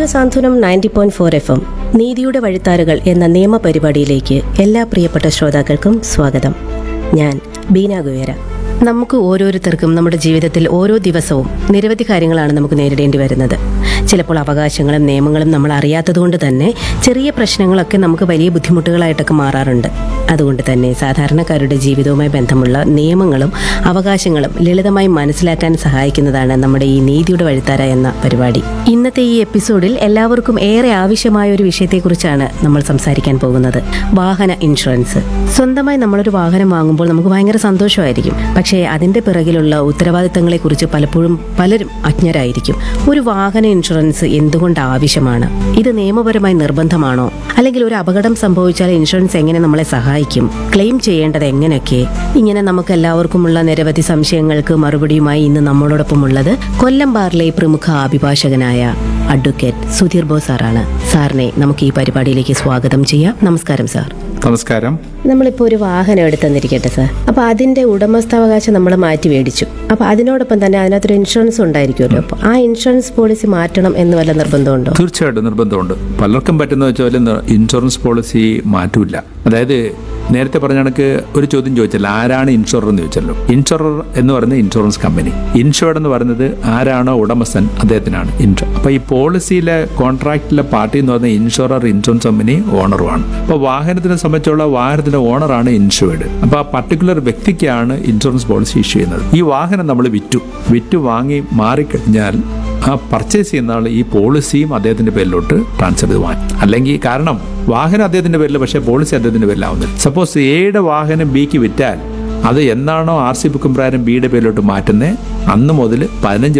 സാന്ത്വനം ninety point four F M നീതിയുടെ വഴിത്താരുകൾ എന്ന നിയമ പരിപാടിയിലേക്ക് എല്ലാ പ്രിയപ്പെട്ട ശ്രോതാക്കൾക്കും സ്വാഗതം ഞാൻ ബീന ഗുവേര നമുക്ക് ഓരോരുത്തർക്കും നമ്മുടെ ജീവിതത്തിൽ ഓരോ ദിവസവും നിരവധി കാര്യങ്ങളാണ് നമുക്ക് നേരിടേണ്ടി വരുന്നത് ചിലപ്പോൾ അവകാശങ്ങളും നിയമങ്ങളും നമ്മൾ അറിയാത്തതുകൊണ്ട് തന്നെ ചെറിയ പ്രശ്നങ്ങളൊക്കെ നമുക്ക് വലിയ ബുദ്ധിമുട്ടുകളായിട്ടൊക്കെ മാറാറുണ്ട് അതുകൊണ്ട് തന്നെ സാധാരണക്കാരുടെ ജീവിതവുമായി ബന്ധമുള്ള നിയമങ്ങളും അവകാശങ്ങളും ലളിതമായി മനസ്സിലാക്കാൻ സഹായിക്കുന്നതാണ് നമ്മുടെ ഈ നീതിയുടെ വഴിത്താര എന്ന പരിപാടി ഇന്നത്തെ ഈ എപ്പിസോഡിൽ എല്ലാവർക്കും ഏറെ ആവശ്യമായ ഒരു വിഷയത്തെക്കുറിച്ചാണ് നമ്മൾ സംസാരിക്കാൻ പോകുന്നത് വാഹന ഇൻഷുറൻസ് സ്വന്തമായി നമ്മളൊരു വാഹനം വാങ്ങുമ്പോൾ നമുക്ക് ഭയങ്കര സന്തോഷമായിരിക്കും പക്ഷേ അതിന്റെ പിറകിലുള്ള ഉത്തരവാദിത്തങ്ങളെക്കുറിച്ച് പലപ്പോഴും പലരും അജ്ഞരായിരിക്കും ഒരു വാഹന ഇൻഷുറൻസ് എന്തുകൊണ്ട് ആവശ്യമാണ് ഇത് നിയമപരമായി നിർബന്ധമാണോ അല്ലെങ്കിൽ ഒരു അപകടം സംഭവിച്ചാൽ ഇൻഷുറൻസ് എങ്ങനെ നമ്മളെ സഹായിക്കും ക്ലെയിം ചെയ്യേണ്ടത് എങ്ങനെയൊക്കെ ഇങ്ങനെ നമുക്ക് എല്ലാവർക്കുമുള്ള നിരവധി സംശയങ്ങൾക്ക് മറുപടിയുമായി ഇന്ന് നമ്മളോടൊപ്പം ഉള്ളത് കൊല്ലം ബാറിലെ പ്രമുഖ അഭിഭാഷകനായ അഡ്വക്കേറ്റ് സുധീർ ബോസ് സാറാണ് സാറിനെ നമുക്ക് ഈ പരിപാടിയിലേക്ക് സ്വാഗതം ചെയ്യാം നമസ്കാരം സാർ നമസ്കാരം നമ്മളിപ്പോൾ ഒരു വാഹനം എടുത്തെന്നിരിക്കട്ടെ സാർ അപ്പോൾ അതിന്റെ ഉടമസ്ഥാവകാശം നമ്മൾ മാറ്റി മേടിച്ചു അപ്പോൾ അതിനോടൊപ്പം തന്നെ അതിനകത്തൊരു ഇൻഷുറൻസ് ഉണ്ടായിരിക്കുമല്ലോ അപ്പോൾ ആ ഇൻഷുറൻസ് പോളിസി മാറ്റണം എന്ന് വല്ല നിർബന്ധമുണ്ടോ തീർച്ചയായിട്ടും നിർബന്ധമുണ്ട് പലർക്കും പറ്റുന്ന വെച്ചാൽ ഇൻഷുറൻസ് പോളിസി മാറ്റൂല അതായത് നേരത്തെ പറഞ്ഞ കണക്ക് ഒരു ചോദ്യം ചോദിച്ചല്ലോ ആരാണ് ഇൻഷുറർ എന്ന് ചോദിച്ചല്ലോ ഇൻഷുറർ എന്ന് പറയുന്നത് ഇൻഷുറൻസ് കമ്പനി ഇൻഷുർഡ് എന്ന് പറയുന്നത് ആരാണോ ഉടമസ്ഥൻ അദ്ദേഹത്തിനാണ് ഇൻഷുർ അപ്പൊ ഈ പോളിസിയിലെ കോൺട്രാക്റ്റിലെ പാർട്ടി എന്ന് പറയുന്നത് ഇൻഷുറർ ഇൻഷുറൻസ് കമ്പനി ഓണറുമാണ് അപ്പൊ വാഹനത്തിനെ സംബന്ധിച്ചുള്ള വാഹനത്തിന്റെ ഓണറാണ് ഇൻഷുർഡ് അപ്പൊ ആ പർട്ടിക്കുലർ വ്യക്തിക്കാണ് ഇൻഷുറൻസ് പോളിസി ഇഷ്യൂ ചെയ്യുന്നത് ഈ വാഹനം നമ്മൾ വിറ്റു വിറ്റു വാങ്ങി മാറിക്കഴിഞ്ഞാൽ ആ പർച്ചേസ് ചെയ്യുന്ന ആൾ ഈ പോളിസിയും അദ്ദേഹത്തിന്റെ പേരിലോട്ട് ട്രാൻസ്ഫർ ചെയ്ത് വാങ്ങി അല്ലെങ്കിൽ കാരണം വാഹനം അദ്ദേഹത്തിന്റെ പേരിൽ പക്ഷേ പോളിസി അദ്ദേഹത്തിന്റെ പേരിലാവുന്നില്ല സപ്പോസ് എയുടെ വാഹനം ബിക്ക് വിറ്റാൽ അത് എന്നാണോ ആർ സി ബുക്കും പ്രകാരം ബിയുടെ പേരിലോട്ട് മാറ്റുന്നത് അന്ന് മുതൽ പതിനഞ്ച്